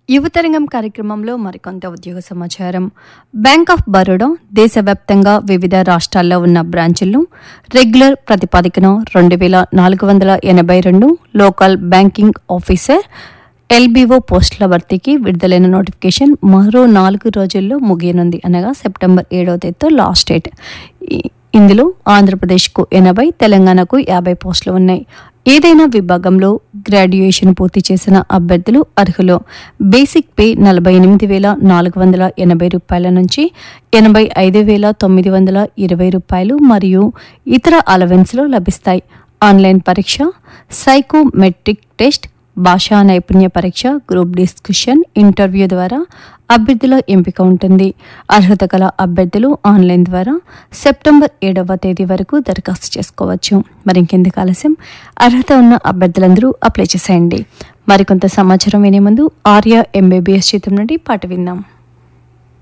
యువతరంగం కార్యక్రమంలో మరికొంత ఉద్యోగ సమాచారం బ్యాంక్ ఆఫ్ బరోడా దేశవ్యాప్తంగా వివిధ రాష్ట్రాల్లో ఉన్న బ్రాంచులను రెగ్యులర్ ప్రతిపాదికన రెండు వేల నాలుగు వందల ఎనభై రెండు లోకల్ బ్యాంకింగ్ ఆఫీసర్ ఎల్బీఓ పోస్టుల భర్తీకి విడుదలైన నోటిఫికేషన్ మరో నాలుగు రోజుల్లో ముగియనుంది అనగా సెప్టెంబర్ ఏడవ తేదీతో లాస్ట్ డేట్ ఈ- ఇందులో ఆంధ్రప్రదేశ్కు ఎనభై తెలంగాణకు యాభై పోస్టులు ఉన్నాయి ఏదైనా విభాగంలో గ్రాడ్యుయేషన్ పూర్తి చేసిన అభ్యర్థులు అర్హులు బేసిక్ పే నలభై ఎనిమిది వేల నాలుగు వందల ఎనభై రూపాయల నుంచి ఎనభై ఐదు వేల తొమ్మిది వందల ఇరవై రూపాయలు మరియు ఇతర అలవెన్స్లు లభిస్తాయి ఆన్లైన్ పరీక్ష సైకోమెట్రిక్ టెస్ట్ భాషా నైపుణ్య పరీక్ష గ్రూప్ డిస్కషన్ ఇంటర్వ్యూ ద్వారా అభ్యర్థుల ఎంపిక ఉంటుంది అర్హత గల అభ్యర్థులు ఆన్లైన్ ద్వారా సెప్టెంబర్ ఏడవ తేదీ వరకు దరఖాస్తు చేసుకోవచ్చు మరి ఇంకెందుకు ఆలస్యం అర్హత ఉన్న అభ్యర్థులందరూ అప్లై చేసేయండి మరికొంత సమాచారం వినే ముందు ఆర్య ఎంబీబీఎస్ చిత్రం నుండి పాట విందాం